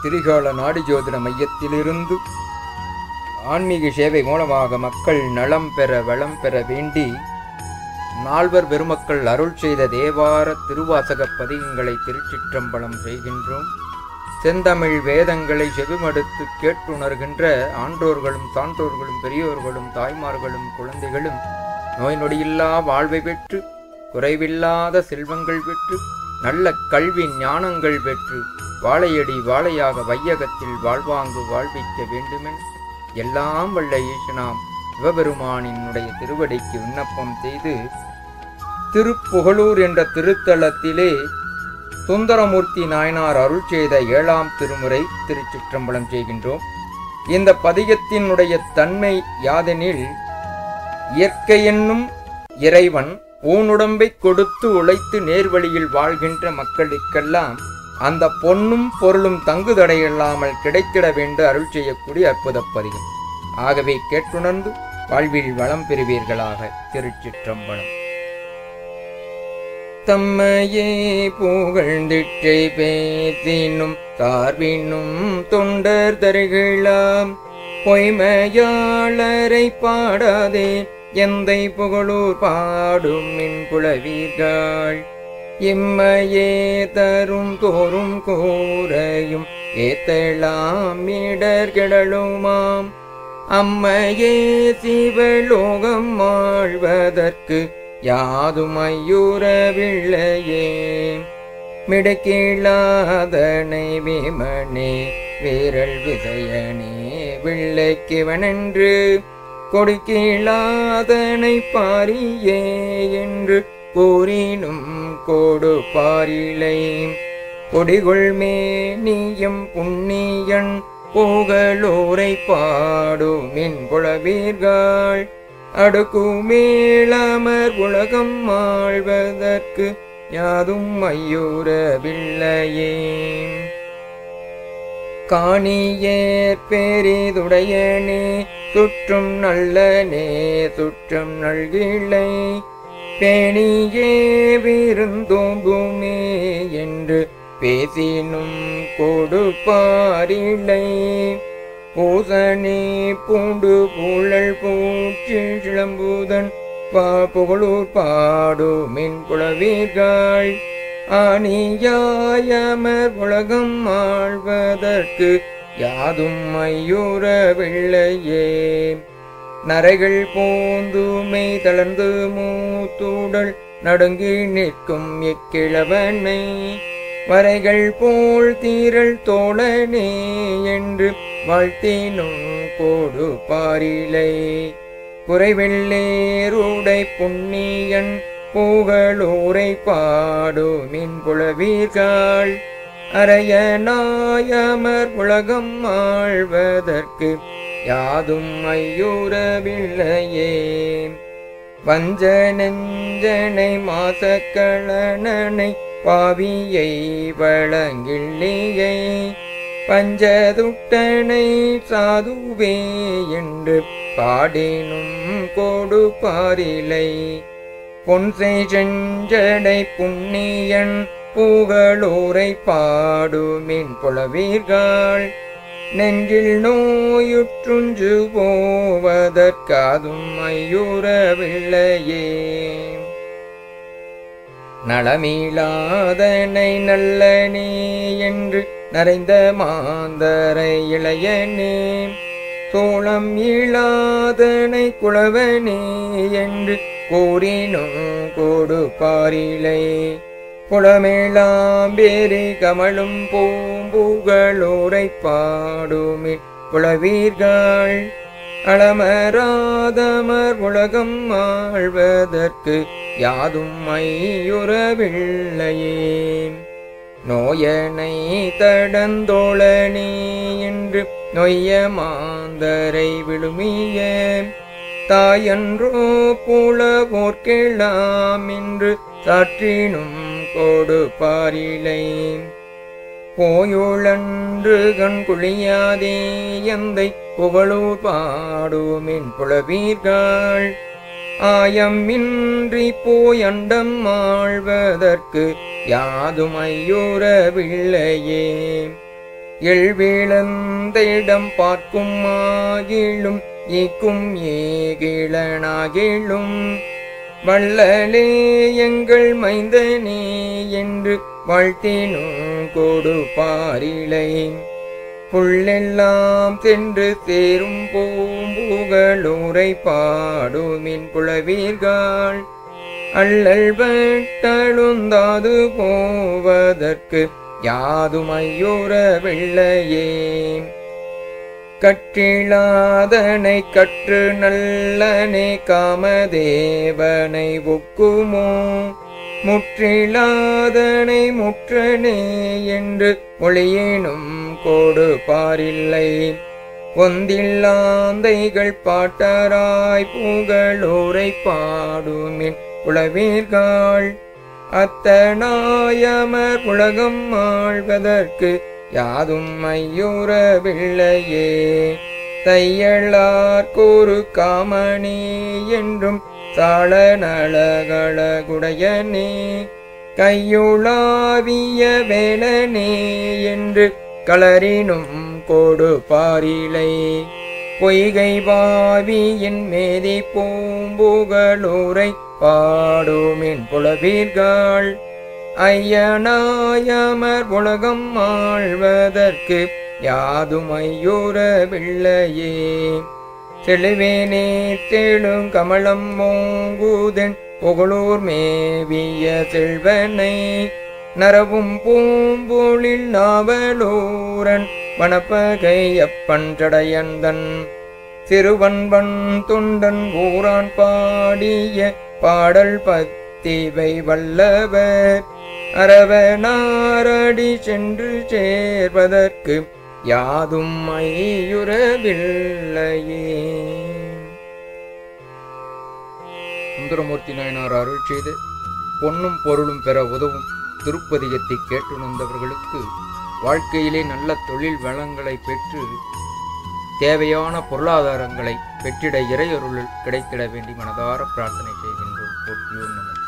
திரிகால நாடி ஜோதிட மையத்திலிருந்து ஆன்மீக சேவை மூலமாக மக்கள் நலம் பெற வளம் பெற வேண்டி நால்வர் பெருமக்கள் அருள் செய்த தேவார திருவாசக பதிகங்களை திருச்சிற்றம்பலம் செய்கின்றோம் செந்தமிழ் வேதங்களை செவிமடுத்து கேட்டுணர்கின்ற ஆன்றோர்களும் சான்றோர்களும் பெரியோர்களும் தாய்மார்களும் குழந்தைகளும் நோய் நொடியில்லா வாழ்வை பெற்று குறைவில்லாத செல்வங்கள் பெற்று நல்ல கல்வி ஞானங்கள் பெற்று வாழையடி வாழையாக வையகத்தில் வாழ்வாங்கு வாழ்விக்க வேண்டுமென எல்லாம் வல்ல ஈசனாம் சிவபெருமானினுடைய திருவடிக்கு விண்ணப்பம் செய்து திருப்புகழூர் என்ற திருத்தலத்திலே சுந்தரமூர்த்தி நாயனார் அருள் செய்த ஏழாம் திருமுறை திருச்சிற்றம்பலம் செய்கின்றோம் இந்த பதிகத்தினுடைய தன்மை யாதெனில் இயற்கை என்னும் இறைவன் ஊனுடம்பை கொடுத்து உழைத்து நேர்வழியில் வாழ்கின்ற மக்களுக்கெல்லாம் அந்த பொன்னும் பொருளும் தங்குதடையில்லாமல் கிடைத்திட வேண்டும் அருள் செய்யக்கூடிய அற்புத பதிகம் ஆகவே கேட்டுணர்ந்து வாழ்வில் வளம் பெறுவீர்களாக திருச்சிற்றம்பலம் தம்மையே புகழ்ந்திட்டை பேசினும் சார்பினும் தொண்டர் தருகளாம் பொய்மையாளரை பாடாதே எந்தை புகழூர் பாடும் மின் புலவீர்கள் இம்மையே தரும் தோறும் கூரையும் ஏத்தலாம் இடர் கிடலுமாம் அம்மையே சிவலோகம் ஆழ்வதற்கு யாதும் ஐயுறவில்லையே மிடக்கீழாதனை விமனே வீரல் விசயனே விள்ளைக்கிவனென்று கொடுக்கீழாதனை பாரியே என்று கூறினும் கோடு பாரிலை கொடிகொள் மேனியும் புண்ணியன் புகழூரை பாடுமின் புலவீர்கள் அடுக்குமேளமர் உலகம் ஆழ்வதற்கு யாதும் ஐயூரவில்லையே காணியேற் பெரிதுடையனே சுற்றும் நல்லனே சுற்றம் நல்கிளை பேணியே விருந்தோம்புமே என்று பேசினும் கொடுப்பாரில்லை பூசணி பூண்டு புழல் பூச்சி சிளம்பூதன் பா புகழூர் பாடுமின் புலவீர்கள் ஆணியாயமர் உலகம் ஆழ்வதற்கு யாதும் ஐயுறவில்லையே நரைகள் போந்துமை தளர்ந்து மூத்துடல் நடுங்கி நிற்கும் இக்கிழவனை வரைகள் போல் தீரல் தோழனே என்று வாழ்த்தினும் கோடு பாரிலை குறைவெள்ளேருடை புண்ணியன் புகழூரை பாடுமின் புலவீர்கள் அறைய நாயமர் உலகம் ஆழ்வதற்கு யாதும் ஐயுறவில்லையே வஞ்ச நெஞ்சனை மாசக்களனனை பாவியை வழங்கிள்ளியை பஞ்சதுட்டனை சாதுவே என்று பாடினும் கோடு பாரிலை பொன்சை செஞ்சடை புண்ணியன் புகழூரை பாடுமின் புலவீர்கள் நெஞ்சில் நோயுற்றுஞ்சு போவதற்காதும் ஐயுறவில்லையே நலமீளாதனை நல்லனே என்று நரைந்த மாந்தரை இளையனே சோளம் ஈழாதனை குளவனே என்று கூறினும் கோடு பாரிலை புலமேளாம் பேரி கமலும் பூம்புகளூரை பாடுமே புலவீர்கள் அளமராதமர் உலகம் ஆழ்வதற்கு யாதும் ஐயுறவில்லையே நோயனை தடந்தோழனே என்று நொய்ய மாந்தரை விழுமிய தாயன்றோ புலவோர்க்கெல்லாம் என்று சாற்றினும் கோடு பாரிலை போயுழன்று கண் குளியாதே எந்தை புகழூர் பாடுமின் புலவீர்கள் ஆயம் இன்றி போயண்டம் ஆழ்வதற்கு யாதும் ஐயுறவில்லையே எழுவிழந்திடம் பார்க்கும் ஆகிலும் ஈக்கும் ஏகிழனாகிலும் வள்ளலே எங்கள் மைந்தனே என்று வாழ்த்தினும் கொடுப்பாரிலை புள்ளெல்லாம் சென்று சேரும் பூம்புகளூரை பாடுமின் புலவீர்கள் அள்ளல் வெட்டழுந்தாது போவதற்கு யாதுமையுற வெள்ளையே கற்றிலாதனை கற்று நல்லனே காமதேவனை ஒக்குமோ முற்றிலாதனை முற்றனே என்று மொழியேனும் கோடு பாரில்லை ஒந்தில்லாந்தைகள் பாட்டராய் புகழோரை பாடுமின் புலவீர்கள் அத்தனாயமர் உலகம் ஆழ்வதற்கு யாதும் ஐயுறவில்லையே தையளார்கொரு காமணி என்றும் சாள நலகளகுடையனே கையுளாவிய வேலனே என்று களறினும் கோடு பாரிலை பொய்கை பாவியின் மேதி பூம்புகளூரை பாடுமின் புலவீர்கள் ஐயனாயமர் உலகம் ஆழ்வதற்கு யாதும் ஐயுறவில்லையே செழுவேனே தெழும் கமலம் மோங்குதென் புகழூர் மேவிய செல்வனை நரவும் பூம்பொழில் நாவலூரன் வனப்பகை அப்பன் சடையந்தன் சிறுவன்பன் தொண்டன் ஊரான் பாடிய பாடல் பத்திவை வல்லவர் அரவனாரடி சென்று சேர்வதற்கு யாதும் ஐயுறவில்லையே சுந்தரமூர்த்தி நாயனார் அருள் செய்து பொன்னும் பொருளும் பெற உதவும் திருப்பதிகத்தை கேட்டுணர்ந்தவர்களுக்கு வாழ்க்கையிலே நல்ல தொழில் வளங்களை பெற்று தேவையான பொருளாதாரங்களை பெற்றிட இறையொருள் கிடைத்திட வேண்டி மனதார பிரார்த்தனை செய்கின்றோம் போற்றியோம் நமக்கு